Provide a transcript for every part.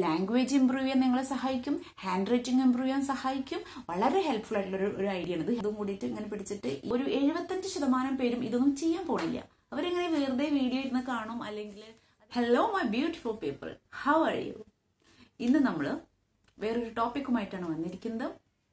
Language improve ചെയ്യാൻ നിങ്ങളെ സഹായിക്കും ഹാൻഡ് റൈറ്റിംഗ് ഇമ്പ്രൂവ് ചെയ്യാൻ സഹായിക്കും വളരെ ഹെൽപ്ഫുൾ ആയിട്ടുള്ള ഒരു ഒരു ഐഡിയ ആണ് ഇത് ഇതും കൂടിയിട്ട് ഇങ്ങനെ പിടിച്ചിട്ട് ഒരു എഴുപത്തഞ്ച് ശതമാനം പേരും ഇതൊന്നും ചെയ്യാൻ പോണില്ല അവരിങ്ങനെ വെറുതെ വീഡിയോ ഇരുന്ന് കാണും അല്ലെങ്കിൽ hello my beautiful people how are you ഇന്ന് നമ്മൾ വേറൊരു ടോപ്പിക്കുമായിട്ടാണ് വന്നിരിക്കുന്നത്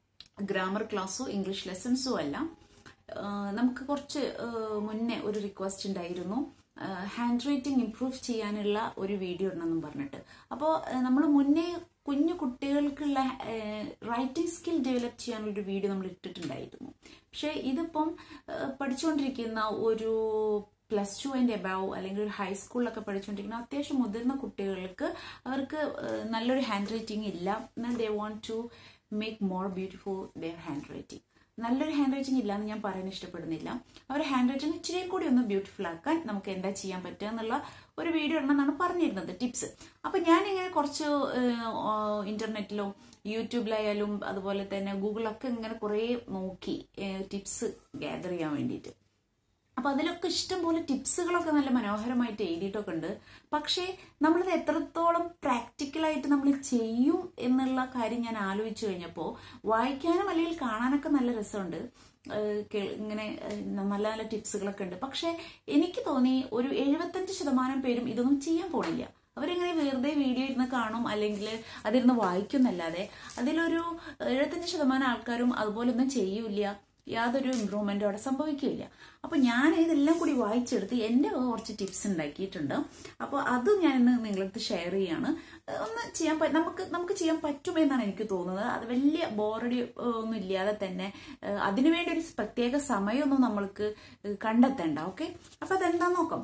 ഗ്രാമർ ക്ലാസ്സോ ഇംഗ്ലീഷ് ലെസൺസോ അല്ല ആ, നമുക്ക് കുറച്ച് ആ, മുന്നേ ഒരു റിക്വസ്റ്റ് ഉണ്ടായിരുന്നു ഹാൻഡ് റൈറ്റിംഗ് ഇംപ്രൂവ് ചെയ്യാനുള്ള ഒരു വീഡിയോ ഇടണമെന്നും പറഞ്ഞിട്ട് അപ്പോൾ നമ്മൾ മുന്നേ കുഞ്ഞു കുട്ടികൾക്കുള്ള റൈറ്റിംഗ് സ്കിൽ ഡെവലപ്പ് ചെയ്യാനുള്ള ഒരു വീഡിയോ നമ്മൾ ഇട്ടിട്ടുണ്ടായിരുന്നു പക്ഷേ ഇതിപ്പം ആ, പഠിച്ചുകൊണ്ടിരിക്കുന്ന ഒരു പ്ലസ് ടു ആൻഡ് എബാവ് അല്ലെങ്കിൽ ഒരു ഹൈസ്കൂളിലൊക്കെ പഠിച്ചുകൊണ്ടിരിക്കുന്ന അത്യാവശ്യം മുതിർന്ന കുട്ടികൾക്ക് അവർക്ക് ആ, നല്ലൊരു ഹാൻഡ് റൈറ്റിംഗ് ഇല്ല എന്നാൽ they want to make more beautiful their handwriting നല്ലൊരു ഹാൻഡ് റൈറ്റിംഗ് ഇല്ല എന്ന് ഞാൻ പറയാൻ ഇഷ്ടപ്പെടുന്നില്ല അവരുടെ ഹാൻഡ് റൈറ്റിംഗ് ഇച്ചിരി കൂടി ഒന്ന് ബ്യൂട്ടിഫുൾ ആക്കാൻ നമുക്ക് എന്താ ചെയ്യാൻ പറ്റുക എന്നുള്ള ഒരു വീഡിയോ ഇടണമെന്നാണ് പറഞ്ഞിരുന്നത് ടിപ്സ് അപ്പൊ ഞാൻ ഇങ്ങനെ കുറച്ച് ഇന്റർനെറ്റിലോ യൂട്യൂബിലായാലും അതുപോലെ തന്നെ ഗൂഗിളൊക്കെ ഇങ്ങനെ കുറേ നോക്കി ടിപ്സ് ഗ്യാദർ ചെയ്യാൻ വേണ്ടിയിട്ട് അപ്പൊ അതിലൊക്കെ ഇഷ്ടംപോലെ ടിപ്സുകളൊക്കെ നല്ല മനോഹരമായിട്ട് എഴുതിയിട്ടൊക്കെ ഉണ്ട് പക്ഷേ നമ്മളിത് എത്രത്തോളം പ്രാക്ടിക്കലായിട്ട് നമ്മൾ ചെയ്യും എന്നുള്ള കാര്യം ഞാൻ ആലോചിച്ചു കഴിഞ്ഞപ്പോൾ വായിക്കാനും അല്ലെങ്കിൽ കാണാനൊക്കെ നല്ല രസമുണ്ട് ഏഹ് കേ- ഇങ്ങനെ ഏഹ് നല്ല നല്ല ടിപ്സുകളൊക്കെ ഉണ്ട് പക്ഷെ എനിക്ക് തോന്നി ഒരു എഴുപത്തഞ്ച് ശതമാനം പേരും ഇതൊന്നും ചെയ്യാൻ പോണില്ല അവരിങ്ങനെ വെറുതെ വീഡിയോ ഇരുന്ന് കാണും അല്ലെങ്കിൽ അതിരുന്ന് വായിക്കുന്നല്ലാതെ അതിലൊരു എഴുപത്തഞ്ച് ശതമാനം ആൾക്കാരും അതുപോലൊന്നും ചെയ്യൂല യാതൊരു ഇമ്പ്രൂവ്മെന്റും അവിടെ സംഭവിക്കില്ല അപ്പൊ ഞാൻ ഇതെല്ലാം കൂടി വായിച്ചെടുത്ത് എന്റെ വക കുറച്ച് ടിപ്സ് ഉണ്ടാക്കിയിട്ടുണ്ട് അപ്പോൾ അതും ഞാൻ ഇന്ന് നിങ്ങളടുത്ത് ഷെയർ ചെയ്യാണ് ഒന്ന് ചെയ്യാൻ പ- നമുക്ക് നമുക്ക് ചെയ്യാൻ പറ്റുമെന്നാണ് എനിക്ക് തോന്നുന്നത് അത് വലിയ ബോറടി ഒന്നും ഇല്ലാതെ തന്നെ ഏഹ്, അതിനുവേണ്ടി ഒരു പ്രത്യേക സമയമൊന്നും നമ്മൾക്ക് ഏഹ്, കണ്ടെത്തണ്ട ഓക്കെ അപ്പൊ അതെന്താ നോക്കാം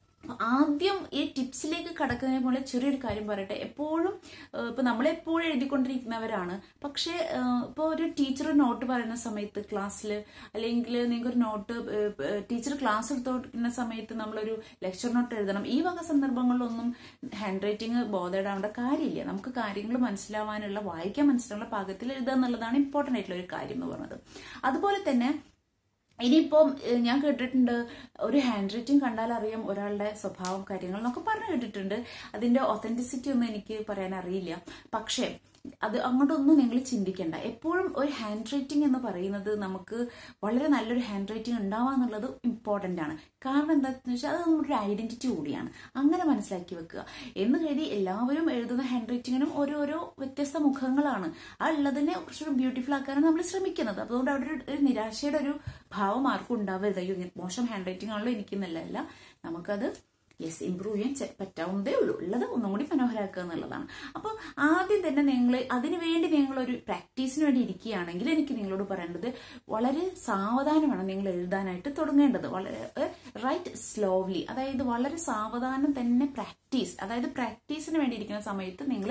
ആദ്യം ഈ ടിപ്സിലേക്ക് കടക്കുന്നതിന് പോലെ ചെറിയൊരു കാര്യം പറയട്ടെ എപ്പോഴും ഏഹ്, ഇപ്പൊ നമ്മളെപ്പോഴും എഴുതിക്കൊണ്ടിരിക്കുന്നവരാണ് പക്ഷേ ഏഹ്, ഇപ്പൊ ഒരു ടീച്ചർ നോട്ട് പറയുന്ന സമയത്ത് ക്ലാസ്സിൽ അല്ലെങ്കിൽ നിങ്ങൾക്ക് ഒരു നോട്ട് ടീച്ചർ ക്ലാസ് എടുത്തോണ്ടിരിക്കുന്ന സമയത്ത് നമ്മളൊരു ലെക്ചർ നോട്ട് എഴുതണം ഈ വക സന്ദർഭങ്ങളിലൊന്നും ഹാൻഡ് റൈറ്റിംഗ് ബോധേടാവേണ്ട കാര്യമില്ല നമുക്ക് കാര്യങ്ങൾ മനസ്സിലാവാനുള്ള വായിക്കാൻ മനസ്സിലാവുന്ന പാകത്തിൽ എഴുതുക എന്നുള്ളതാണ് ഇമ്പോർട്ടന്റ് ആയിട്ടുള്ള ഒരു കാര്യം എന്ന് പറയുന്നത് അതുപോലെ തന്നെ ഇനിയിപ്പം ഏഹ്, ഞാൻ കേട്ടിട്ടുണ്ട് ഒരു ഹാൻഡ് റൈറ്റിംഗ് കണ്ടാൽ അറിയാം ഒരാളുടെ സ്വഭാവം കാര്യങ്ങൾ എന്നൊക്കെ പറഞ്ഞു കേട്ടിട്ടുണ്ട് അതിന്റെ ഒത്തന്റിസിറ്റി ഒന്നും എനിക്ക് പറയാൻ അറിയില്ല പക്ഷേ അത് അങ്ങോട്ടൊന്നും നിങ്ങൾ ചിന്തിക്കേണ്ട എപ്പോഴും ഒരു ഹാൻഡ് റൈറ്റിംഗ് എന്ന് പറയുന്നത് നമുക്ക് വളരെ നല്ലൊരു ഹാൻഡ് റൈറ്റിംഗ് ഉണ്ടാവുക എന്നുള്ളത് ഇമ്പോർട്ടന്റ് ആണ് കാരണം എന്താണെന്ന് വെച്ചാൽ അത് നമ്മുടെ ഒരു ഐഡന്റിറ്റി കൂടിയാണ് അങ്ങനെ മനസ്സിലാക്കി വെക്കുക എന്ന് കരുതി എല്ലാവരും എഴുതുന്ന ഹാൻഡ് റൈറ്റിങ്ങിനും ഓരോരോ വ്യത്യസ്ത മുഖങ്ങളാണ് ആ ഉള്ളതിനെ കുറച്ചുകൂടി ബ്യൂട്ടിഫുൾ ആക്കാനാണ് നമ്മൾ ശ്രമിക്കുന്നത് അതുകൊണ്ട് അവിടെ ഒരു- ഒരു നിരാശയുടെ ഒരു ഭാവം ആർക്കും ഉണ്ടാവരുത് അയ്യോ ഇങ്ങനെ മോശം ഹാൻഡ് റൈറ്റിംഗ് ആണല്ലോ എനിക്കെന്നല്ല നമുക്കത് യെസ് ഇമ്പ്രൂവ് ചെയ്യാൻ ചെ- പറ്റാവുന്നതേ ഉള്ളൂ ഉള്ളത് ഒന്നും കൂടി മനോഹരമാക്കുക എന്നുള്ളതാണ് അപ്പോൾ ആദ്യം തന്നെ നിങ്ങൾ അതിനു വേണ്ടി നിങ്ങൾ ഒരു പ്രാക്ടീസിന് വേണ്ടി ഇരിക്കുകയാണെങ്കിൽ എനിക്ക് നിങ്ങളോട് പറയേണ്ടത് വളരെ സാവധാനമാണ് നിങ്ങൾ എഴുതാനായിട്ട് തുടങ്ങേണ്ടത് വളരെ റൈറ്റ് സ്ലോവ്ലി അതായത് വളരെ സാവധാനം തന്നെ പ്രാക്ടീസ് അതായത് പ്രാക്ടീസിന് വേണ്ടി ഇരിക്കുന്ന സമയത്ത് നിങ്ങൾ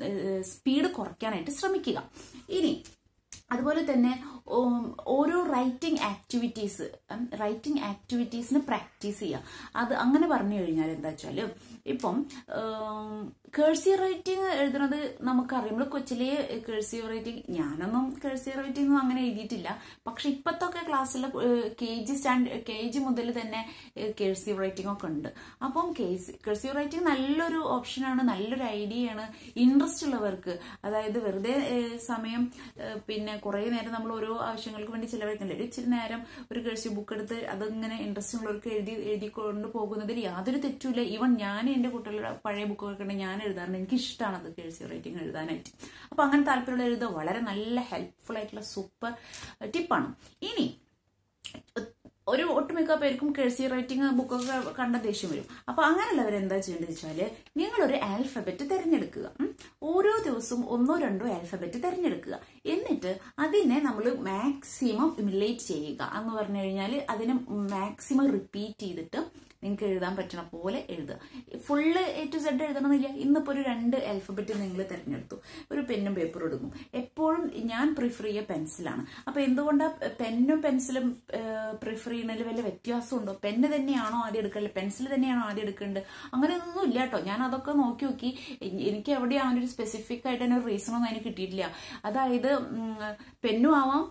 സ്പീഡ് കുറയ്ക്കാനായിട്ട് ശ്രമിക്കുക ഇനി അതുപോലെ തന്നെ ഉം, ഓരോ റൈറ്റിംഗ് ആക്ടിവിറ്റീസ് റൈറ്റിംഗ് ആക്ടിവിറ്റീസിന് പ്രാക്ടീസ് ചെയ്യുക അത് അങ്ങനെ പറഞ്ഞു കഴിഞ്ഞാൽ എന്താ വെച്ചാൽ ഇപ്പം കേഴ്സീവ് റൈറ്റിംഗ് എഴുതുന്നത് നമുക്കറിയാം നമ്മൾ കൊച്ചിലെ കേഴ്സീവ് റൈറ്റിംഗ് ഞാനൊന്നും കേഴ്സീവ് റൈറ്റിംഗ് ഒന്നും അങ്ങനെ എഴുതിയിട്ടില്ല പക്ഷെ ഇപ്പത്തൊക്കെ ക്ലാസ്സിൽ K G stand K G മുതൽ തന്നെ കേഴ്സീവ് റൈറ്റിംഗ് ഒക്കെ ഉണ്ട് അപ്പം കേഴ്സീവ് റൈറ്റിംഗ് നല്ലൊരു ഓപ്ഷനാണ് നല്ലൊരു ഐഡിയയാണ് ഇൻട്രസ്റ്റ് ഉള്ളവർക്ക് അതായത് വെറുതെ ഏഹ്, സമയം ഏഹ്, പിന്നെ കുറേ നേരം നമ്മൾ ഓരോ ആവശ്യങ്ങൾക്ക് വേണ്ടി ചിലവഴിക്കണ്ടേ ഒരു ഇച്ചിരി നേരം ഒരു കേഴ്സീവ് ബുക്ക് എടുത്ത് അതിങ്ങനെ ഇൻട്രസ്റ്റ് ഉള്ളവർക്ക് എഴുതി എഴുതിക്കൊണ്ട് പോകുന്നതിൽ യാതൊരു തെറ്റുമില്ല ഈവൻ ഞാൻ എന്റെ കുട്ടികളുടെ പഴയ ബുക്കൊക്കെ ഉണ്ടെങ്കിൽ ഞാൻ എഴുതാറുണ്ട് എനിക്ക് ഇഷ്ടമാണ് അത് കേഴ്സീവ് റൈറ്റിംഗ് എഴുതാനായിട്ട് അപ്പൊ അങ്ങനെ താല്പര്യമുള്ള എഴുതുക വളരെ നല്ല ഹെൽപ്ഫുൾ ആയിട്ടുള്ള സൂപ്പർ ടിപ്പാണ് ഇനി ഒരു ഒട്ടുമിക്ക പേർക്കും കേഴ്സി റൈറ്റിംഗ് ബുക്കൊക്കെ കണ്ട ദേഷ്യം വരും അപ്പൊ അങ്ങനെയുള്ളവർ എന്താ ചെയ്യേണ്ടത് വെച്ചാല് നിങ്ങളൊരു ആൽഫബറ്റ് തിരഞ്ഞെടുക്കുക ഉം. ഓരോ ദിവസവും ഒന്നോ രണ്ടോ ആൽഫബറ്റ് തിരഞ്ഞെടുക്കുക എന്നിട്ട് അതിനെ നമ്മൾ മാക്സിമം ഇമിലേറ്റ് ചെയ്യുക എന്ന് പറഞ്ഞു കഴിഞ്ഞാൽ അതിനെ മാക്സിമം റിപ്പീറ്റ് ചെയ്തിട്ട് നിങ്ങൾക്ക് എഴുതാൻ പറ്റണ പോലെ എഴുതുക ഫുള്ള് എ ടു സെഡ് എഴുതണമെന്നില്ല ഇന്നിപ്പോൾ ഒരു രണ്ട് ആൽഫബറ്റ് നിങ്ങൾ തിരഞ്ഞെടുത്തു ഒരു പെന്നും പേപ്പറും എടുക്കും എപ്പോഴും ഞാൻ പ്രിഫർ ചെയ്യുക പെൻസിലാണ് അപ്പൊ എന്തുകൊണ്ടാണ് പെന്നും പെൻസിലും പ്രിഫർ ചെയ്യുന്നതിൽ വല്ല വ്യത്യാസം ഉണ്ടോ പെന്ന് തന്നെയാണോ ആദ്യം എടുക്കേണ്ടത് പെൻസിൽ തന്നെയാണോ ആദ്യം എടുക്കേണ്ടത് അങ്ങനെ ഒന്നും ഇല്ല കേട്ടോ ഞാൻ അതൊക്കെ നോക്കി നോക്കി എ- എനിക്ക് എവിടെയാണ് ഒരു സ്പെസിഫിക് ആയിട്ട് തന്നെ ഒരു റീസൺ ഒന്നും അതിന് കിട്ടിയിട്ടില്ല അതായത് പെന്നും ആവാം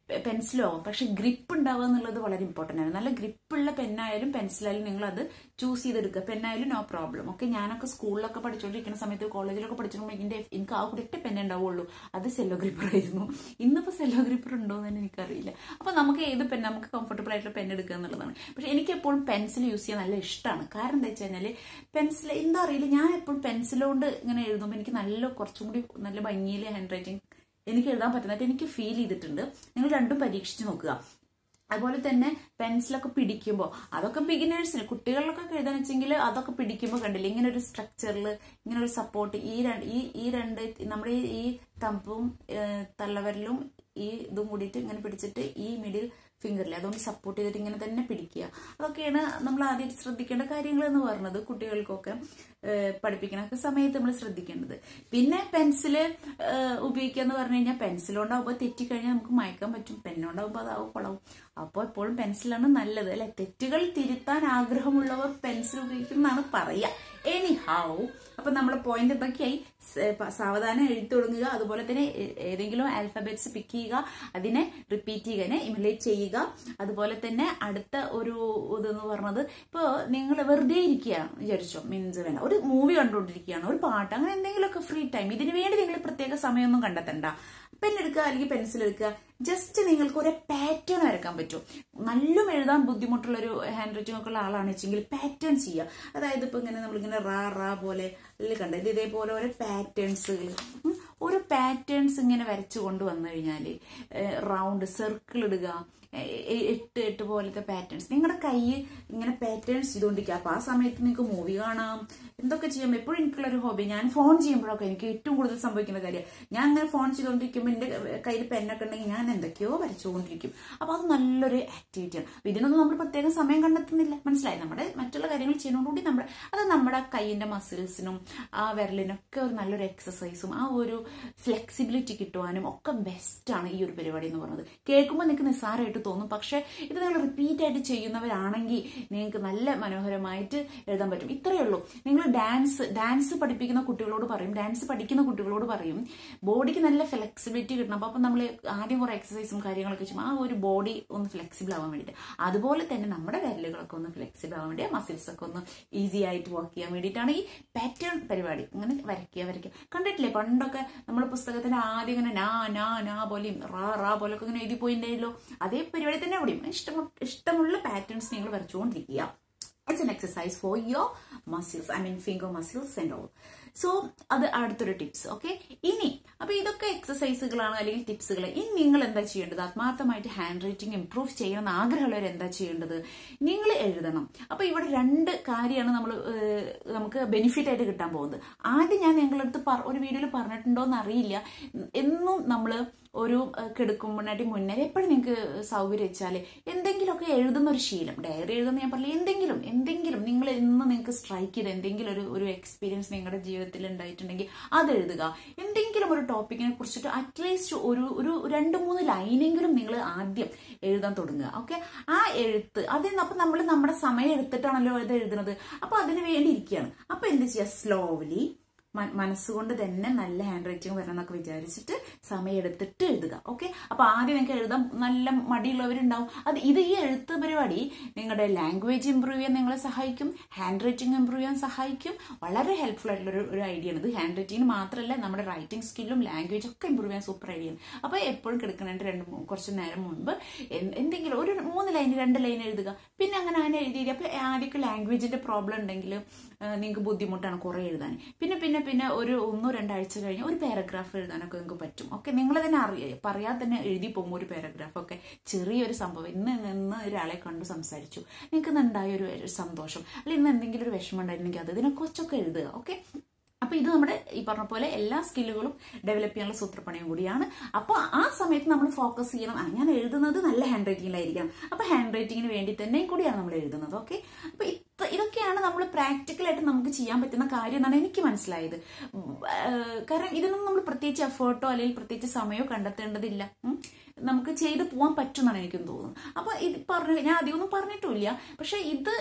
പെൻസിലോ ആവും പക്ഷെ ഗ്രിപ്പ് ഉണ്ടാവുക എന്നുള്ളത് വളരെ ഇമ്പോർട്ടൻ്റ് ആണ് നല്ല ഗ്രിപ്പുള്ള പെന്നായാലും പെൻസിലായാലും നിങ്ങൾ അത് ചൂസ് ചെയ്തെടുക്കുക പെന്നായാലും നോ പ്രോബ്ലം ഓക്കെ ഞാനൊക്കെ സ്കൂളിലൊക്കെ പഠിച്ചുകൊണ്ടിരിക്കുന്ന സമയത്ത് കോളേജിലൊക്കെ പഠിച്ചിട്ടുമ്പോൾ എൻ്റെ എനിക്ക് ആ ഒരൊറ്റ പെന്നെ ഉണ്ടാവുള്ളൂ അത് സെല്ലോ ഗ്രിപ്പർ ആയിരുന്നു ഇന്നിപ്പോൾ സെല്ലോ ഗ്രിപ്പർ ഉണ്ടോ എന്ന് തന്നെ എനിക്കറിയില്ല അപ്പോൾ നമുക്ക് ഏത് പെൻ നമുക്ക് കംഫർട്ടബിൾ ആയിട്ടുള്ള പെൻ എടുക്കുക എന്നുള്ളതാണ് പക്ഷെ എനിക്ക് എപ്പോഴും പെൻസിൽ യൂസ് ചെയ്യാൻ നല്ല ഇഷ്ടമാണ് കാരണം എന്താ വെച്ച് കഴിഞ്ഞാൽ പെൻസിൽ എന്താ അറിയില്ല ഞാൻ എപ്പോഴും പെൻസിലോണ്ട് ഇങ്ങനെ എഴുതുമ്പോൾ എനിക്ക് നല്ല കുറച്ചും കൂടി നല്ല ഭംഗിയിൽ ഹാൻഡ് റൈറ്റിംഗ് എനിക്ക് എഴുതാൻ പറ്റുന്നതായിട്ട് എനിക്ക് ഫീൽ ചെയ്തിട്ടുണ്ട് നിങ്ങൾ രണ്ടും പരീക്ഷിച്ച് നോക്കുക അതുപോലെ തന്നെ പെൻസിലൊക്കെ പിടിക്കുമ്പോൾ അതൊക്കെ ബിഗിനേഴ്സിന് കുട്ടികളിലൊക്കെ എഴുതാൻ വെച്ചെങ്കിൽ അതൊക്കെ പിടിക്കുമ്പോൾ കണ്ടില്ലേ ഇങ്ങനെ ഒരു സ്ട്രക്ചറിൽ ഇങ്ങനെ ഒരു സപ്പോർട്ട് ഈ രണ്ട് ഈ ഈ രണ്ട് നമ്മുടെ ഈ- ഈ തമ്പും ഏഹ്, തള്ളവരലും ഈ ഇതും കൂടിയിട്ട് ഇങ്ങനെ പിടിച്ചിട്ട് ഈ മിഡിൽ ഫിംഗറിൽ അതുകൊണ്ട് സപ്പോർട്ട് ചെയ്തിട്ട് ഇങ്ങനെ തന്നെ പിടിക്കുക അതൊക്കെയാണ് നമ്മൾ ആദ്യം ശ്രദ്ധിക്കേണ്ട കാര്യങ്ങൾ എന്ന് പറയുന്നത് കുട്ടികൾക്കൊക്കെ ഏഹ്, പഠിപ്പിക്കുന്ന സമയത്ത് നമ്മൾ ശ്രദ്ധിക്കേണ്ടത് പിന്നെ പെൻസില് ഉപയോഗിക്കുക എന്ന് പറഞ്ഞു കഴിഞ്ഞാൽ പെൻസിലുണ്ടാവുമ്പോൾ തെറ്റിക്കഴിഞ്ഞാൽ നമുക്ക് മയക്കാൻ പറ്റും പെണ്ണുണ്ടാവുമ്പോൾ അതാവും കുളവും അപ്പോൾ എപ്പോഴും പെൻസിലാണ് നല്ലത് അല്ലെ തെറ്റുകൾ തിരുത്താൻ ആഗ്രഹമുള്ളവർ പെൻസിൽ ഉപയോഗിക്കും എന്നാണ് പറയുക എനി ഹൗ അപ്പൊ നമ്മളെ പോയിന്റ് എന്തൊക്കെയായി സ- പ- സാവധാനം എഴുതി തുടങ്ങുക അതുപോലെ തന്നെ ഏ- ഏതെങ്കിലും ആൽഫബറ്റ്സ് പിക്ക് ചെയ്യുക അതിനെ റിപ്പീറ്റ് ചെയ്യുക ഇമിലേറ്റ് ചെയ്യുക അതുപോലെ തന്നെ അടുത്ത ഒരു ഇതെന്ന് പറഞ്ഞത് ഇപ്പോൾ നിങ്ങൾ വെറുതെ ഇരിക്കുകയാണ് വിചാരിച്ചോ മീൻസ് വേണ്ട ഒരു മൂവി കണ്ടുകൊണ്ടിരിക്കുകയാണ് ഒരു പാട്ട് അങ്ങനെ എന്തെങ്കിലുമൊക്കെ ഫ്രീ ടൈം ഇതിനു വേണ്ടി നിങ്ങൾ പ്രത്യേക സമയമൊന്നും കണ്ടെത്തണ്ട പെൻ എടുക്കുക അല്ലെങ്കിൽ പെൻസിൽ എടുക്കുക ജസ്റ്റ് നിങ്ങൾക്ക് ഒരു പാറ്റേൺ വരക്കാൻ പറ്റും നല്ല എഴുതാൻ ബുദ്ധിമുട്ടുള്ള ഒരു ഹാൻഡ് റൈറ്റിംഗ് ഒക്കെ ഉള്ള ആളാണ് വെച്ചെങ്കിൽ പാറ്റേൺ ചെയ്യുക അതായത് ഇപ്പൊ ഇങ്ങനെ നമ്മളിങ്ങനെ റാ റാ പോലെ അല്ലെ കണ്ട ഇത് ഇതേപോലെ ഓരോ പാറ്റേൺസുകൾ ഓരോ പാറ്റേൺസ് ഇങ്ങനെ വരച്ചു കൊണ്ടുവന്നു കഴിഞ്ഞാൽ റൗണ്ട് സർക്കിൾ ഇടുക എ- എ- എട്ട് എട്ട് പോലത്തെ പാറ്റേൺസ് നിങ്ങളുടെ കൈ ഇങ്ങനെ പാറ്റേൺസ് ചെയ്തുകൊണ്ടിരിക്കുക അപ്പൊ ആ സമയത്ത് നിങ്ങൾക്ക് മൂവി കാണാം എന്തൊക്കെ ചെയ്യാം എപ്പോഴും എനിക്കുള്ള ഒരു ഹോബി ഞാൻ ഫോൺ ചെയ്യുമ്പോഴൊക്കെ എനിക്ക് ഏറ്റവും കൂടുതൽ സംഭവിക്കുന്ന കാര്യം ഞാൻ അങ്ങനെ ഫോൺ ചെയ്തുകൊണ്ടിരിക്കുമ്പോൾ എന്റെ കയ്യിൽ പെന്നൊക്കെ ഉണ്ടെങ്കിൽ ഞാൻ എന്തൊക്കെയോ വരച്ചുകൊണ്ടിരിക്കും അപ്പൊ അത് നല്ലൊരു ആക്ടിവിറ്റിയാണ് അപ്പൊ ഇതിനൊന്നും നമ്മൾ പ്രത്യേകം സമയം കണ്ടെത്തുന്നില്ല മനസ്സിലായി നമ്മുടെ മറ്റുള്ള കാര്യങ്ങൾ ചെയ്യുന്നതോടുകൂടി നമ്മുടെ അത് നമ്മുടെ കൈയിന്റെ മസിൽസിനും ആ വിരലിനൊക്കെ ഒരു നല്ലൊരു എക്സസൈസും ആ ഒരു ഫ്ലെക്സിബിലിറ്റി കിട്ടുവാനും ഒക്കെ ബെസ്റ്റാണ് ഈ ഒരു പരിപാടി എന്ന് പറയുന്നത് കേൾക്കുമ്പോൾ നിങ്ങൾക്ക് നിസ്സാരമായിട്ട് തോന്നും പക്ഷെ ഇത് നിങ്ങൾ റിപ്പീറ്റ് ആയിട്ട് ചെയ്യുന്നവരാണെങ്കിൽ നിങ്ങൾക്ക് നല്ല മനോഹരമായിട്ട് എഴുതാൻ പറ്റും ഇത്രയേ ഉള്ളൂ നിങ്ങൾ ഡാൻസ് ഡാൻസ് പഠിപ്പിക്കുന്ന കുട്ടികളോട് പറയും ഡാൻസ് പഠിക്കുന്ന കുട്ടികളോട് പറയും ബോഡിക്ക് നല്ല ഫ്ലെക്സിബിലിറ്റി കിട്ടണം അപ്പൊ അപ്പം നമ്മൾ ആദ്യം കുറെ എക്സസൈസും കാര്യങ്ങളൊക്കെ ചെയ്യും ആ ഒരു ബോഡി ഒന്ന് ഫ്ലെക്സിബിൾ ആവാൻ വേണ്ടിയിട്ട് അതുപോലെ തന്നെ നമ്മുടെ വിരലുകളൊക്കെ ഒന്ന് ഫ്ലെക്സിബിൾ ആവാൻ വേണ്ടി മസിൽസ് ഒക്കെ ഒന്ന് ഈസി ആയിട്ട് വർക്ക് ചെയ്യാൻ വേണ്ടിയിട്ടാണ് ഈ പാറ്റേൺ പരിപാടി ഇങ്ങനെ വരയ്ക്കുക വരയ്ക്കുക കണ്ടിട്ടില്ലേ പണ്ടൊക്കെ നമ്മൾ പുസ്തകത്തിന്റെ ആദ്യം ഇങ്ങനെ നാ നാ നാ പോലെയും റാ റാ പോലൊക്കെ ഇങ്ങനെ എഴുതി പോയിട്ടുണ്ടായല്ലോ അതേ പരിപാടി തന്നെ അവിടെയും ഇഷ്ടമു ഇഷ്ടമുള്ള പാറ്റേൺസ് നിങ്ങൾ വരച്ചുകൊണ്ടിരിക്കുക it's an exercise for your muscles I mean finger muscles and all so അത് അടുത്തൊരു ടിപ്സ് ഓക്കെ ഇനി അപ്പൊ ഇതൊക്കെ എക്സസൈസുകളാണ് അല്ലെങ്കിൽ ടിപ്സുകൾ ഇനി നിങ്ങൾ എന്താ ചെയ്യേണ്ടത് ആത്മാർത്ഥമായിട്ട് ഹാൻഡ് റൈറ്റിംഗ് ഇംപ്രൂവ് ചെയ്യണമെന്ന് ആഗ്രഹമുള്ളവർ എന്താ ചെയ്യേണ്ടത് നിങ്ങൾ എഴുതണം അപ്പൊ ഇവിടെ രണ്ട് കാര്യമാണ് നമ്മൾ നമുക്ക് ബെനിഫിറ്റ് ആയിട്ട് കിട്ടാൻ പോകുന്നത് ആദ്യം ഞാൻ നിങ്ങളുടെ അടുത്ത് പറ- ഒരു വീഡിയോയിൽ പറഞ്ഞിട്ടുണ്ടോ എന്ന് അറിയില്ല എന്നും നമ്മൾ ഒരു കിടക്കുമ്പോഴായിട്ട് മുന്നേ എപ്പോഴും നിങ്ങൾക്ക് സൗകര്യം വെച്ചാൽ എന്തെങ്കിലുമൊക്കെ എഴുതുന്ന ഒരു ശീലം ഡയറി എഴുതുന്ന ഞാൻ പറഞ്ഞില്ല എന്തെങ്കിലും എന്തെങ്കിലും നിങ്ങൾ എന്ന് നിങ്ങൾക്ക് സ്ട്രൈക്ക് ചെയ്ത് എന്തെങ്കിലും ഒരു ഒരു എക്സ്പീരിയൻസ് നിങ്ങളുടെ ജീവിതത്തിൽ ഉണ്ടായിട്ടുണ്ടെങ്കിൽ അത് എഴുതുക എന്തെങ്കിലും ഒരു ടോപ്പിക്കിനെ കുറിച്ചിട്ട് അറ്റ്ലീസ്റ്റ് ഒരു ഒരു രണ്ട് മൂന്ന് ലൈനെങ്കിലും നിങ്ങൾ ആദ്യം എഴുതാൻ തുടങ്ങുക ഓക്കെ ആ എഴുത്ത് അതിൽ നിന്ന് അപ്പൊ നമ്മൾ നമ്മുടെ സമയം എടുത്തിട്ടാണല്ലോ ഇത് എഴുതുന്നത് അപ്പൊ അതിന് വേണ്ടി ഇരിക്കുകയാണ് അപ്പൊ എന്ത് ചെയ്യുക സ്ലോലി മ- മനസ്സുകൊണ്ട് തന്നെ നല്ല ഹാൻഡ് റൈറ്റിംഗ് വരണം എന്നൊക്കെ വിചാരിച്ചിട്ട് സമയം എടുത്തിട്ട് എഴുതുക ഓക്കെ അപ്പൊ ആദ്യം നിങ്ങൾക്ക് എഴുതാൻ നല്ല മടിയുള്ളവരുണ്ടാവും അത് ഇത് ഈ എഴുത്ത് പരിപാടി നിങ്ങളുടെ ലാംഗ്വേജ് ഇംപ്രൂവ് ചെയ്യാൻ നിങ്ങളെ സഹായിക്കും ഹാൻഡ് റൈറ്റിംഗ് ഇംപ്രൂവ് ചെയ്യാൻ സഹായിക്കും വളരെ ഹെൽപ്ഫുൾ ആയിട്ടുള്ള ഒരു ഒരു ഐഡിയ ആണ് ഇത് ഹാൻഡ് റൈറ്റിംഗ് മാത്രമല്ല നമ്മുടെ റൈറ്റിംഗ് സ്കില്ലും ലാംഗ്വേജ് ഒക്കെ ഇംപ്രൂവ് ചെയ്യാൻ സൂപ്പർ ഐഡിയ ആണ് അപ്പൊ എപ്പോഴും കിടക്കുന്നതിന്റെ രണ്ട് മൂ- കുറച്ച് നേരം മുൻപ് എൻ- എന്തെങ്കിലും ഒരു മൂന്ന് ലൈൻ രണ്ട് ലൈൻ എഴുതുക പിന്നെ അങ്ങനെ അങ്ങനെ എഴുതി അപ്പൊ ആദ്യമൊക്കെ ലാംഗ്വേജിന്റെ പ്രോബ്ലം ഉണ്ടെങ്കിൽ നിങ്ങൾക്ക് ബുദ്ധിമുട്ടാണ് കുറെ എഴുതാൻ പിന്നെ പിന്നെ പിന്നെ ഒരു ഒന്നോ രണ്ടാഴ്ച കഴിഞ്ഞ് ഒരു പാരഗ്രാഫ് എഴുതാനൊക്കെ നിങ്ങൾക്ക് പറ്റും ഓക്കെ നിങ്ങൾ തന്നെ അറിയ പറയാതെ തന്നെ എഴുതി പോകുമ്പോൾ ഒരു പാരഗ്രാഫ് ഒക്കെ ചെറിയൊരു സംഭവം ഇന്ന് നിന്ന് ഒരാളെ കണ്ടു സംസാരിച്ചു നിങ്ങൾക്ക് ഇന്നുണ്ടായ ഒരു ഒരു സന്തോഷം അല്ലെങ്കിൽ ഇന്ന് എന്തെങ്കിലും ഒരു വിഷമം ഉണ്ടായിരുന്നെങ്കിൽ അത് ഇതിനെക്കുറിച്ചൊക്കെ എഴുതുക ഓക്കെ അപ്പൊ ഇത് നമ്മുടെ ഈ പറഞ്ഞ പോലെ എല്ലാ സ്കില്ലുകളും ഡെവലപ്പ് ചെയ്യാനുള്ള സൂത്രപ്പണിയും കൂടിയാണ് അപ്പൊ ആ സമയത്ത് നമ്മൾ ഫോക്കസ് ചെയ്യണം ആ ഞാൻ എഴുതുന്നത് നല്ല ഹാൻഡ് റൈറ്റിംഗിലായിരിക്കണം അപ്പൊ ഹാൻഡ് റൈറ്റിംഗിന് വേണ്ടി തന്നെ കൂടിയാണ് നമ്മൾ എഴുതുന്നത് ഓക്കെ അപ്പൊ ഇത്ര- ഇതൊക്കെയാണ് നമ്മൾ പ്രാക്ടിക്കലായിട്ട് നമുക്ക് ചെയ്യാൻ പറ്റുന്ന കാര്യം എന്നാണ് എനിക്ക് മനസ്സിലായത് ഉം, ഏഹ്, കാരണം ഇതിനൊന്നും നമ്മൾ പ്രത്യേകിച്ച് എഫേർട്ടോ അല്ലെങ്കിൽ പ്രത്യേകിച്ച് സമയമോ കണ്ടെത്തേണ്ടതില്ല ഉം. നമുക്ക് ചെയ്ത് പോകാൻ പറ്റുമെന്നാണ് എനിക്കും തോന്നുന്നത് അപ്പൊ ഇത് പറഞ്ഞു ഞാൻ അധികമൊന്നും പറഞ്ഞിട്ടില്ല പക്ഷെ ഇത്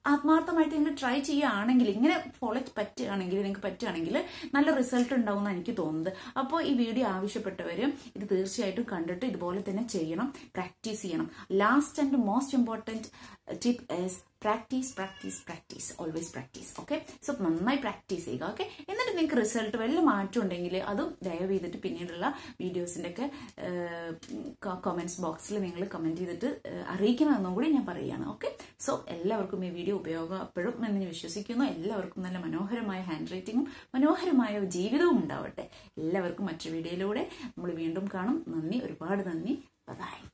ആത്മാർത്ഥമായിട്ട് നിങ്ങൾ ട്രൈ ചെയ്യുകയാണെങ്കിൽ ഇങ്ങനെ ഫോളോ പറ്റുകയാണെങ്കിൽ നിങ്ങൾക്ക് പറ്റുകയാണെങ്കിൽ നല്ല റിസൾട്ട് ഉണ്ടാവും എന്നാണ് എനിക്ക് തോന്നുന്നത് അപ്പോൾ ഈ വീഡിയോ ആവശ്യപ്പെട്ടവർ ഇത് തീർച്ചയായിട്ടും കണ്ടിട്ട് ഇതുപോലെ തന്നെ ചെയ്യണം പ്രാക്ടീസ് ചെയ്യണം last and most important tip is practice practice practice always practice okay so നന്നായി പ്രാക്ടീസ് ചെയ്യുക ഓക്കെ എന്നിട്ട് നിങ്ങൾക്ക് റിസൾട്ട് വല്ല മാറ്റം ഉണ്ടെങ്കിൽ അതും ദയവ് ചെയ്തിട്ട് പിന്നീടുള്ള വീഡിയോസിൻ്റെ ഒക്കെ കമൻറ്റ്സ് ബോക്സിൽ നിങ്ങൾ കമൻറ്റ് ചെയ്തിട്ട് ഏഹ്, അറിയിക്കണമെന്നും കൂടി ഞാൻ പറയുകയാണ് ഓക്കെ സോ എല്ലാവർക്കും ഈ വീഡിയോ ഉപയോഗപ്പെടും എന്ന് ഞാൻ വിശ്വസിക്കുന്നു എല്ലാവർക്കും നല്ല മനോഹരമായ ഹാൻഡ് റൈറ്റിങ്ങും മനോഹരമായ ജീവിതവും ഉണ്ടാവട്ടെ എല്ലാവർക്കും മറ്റൊരു വീഡിയോയിലൂടെ നമ്മൾ വീണ്ടും കാണും നന്ദി ഒരുപാട് നന്ദി ബൈ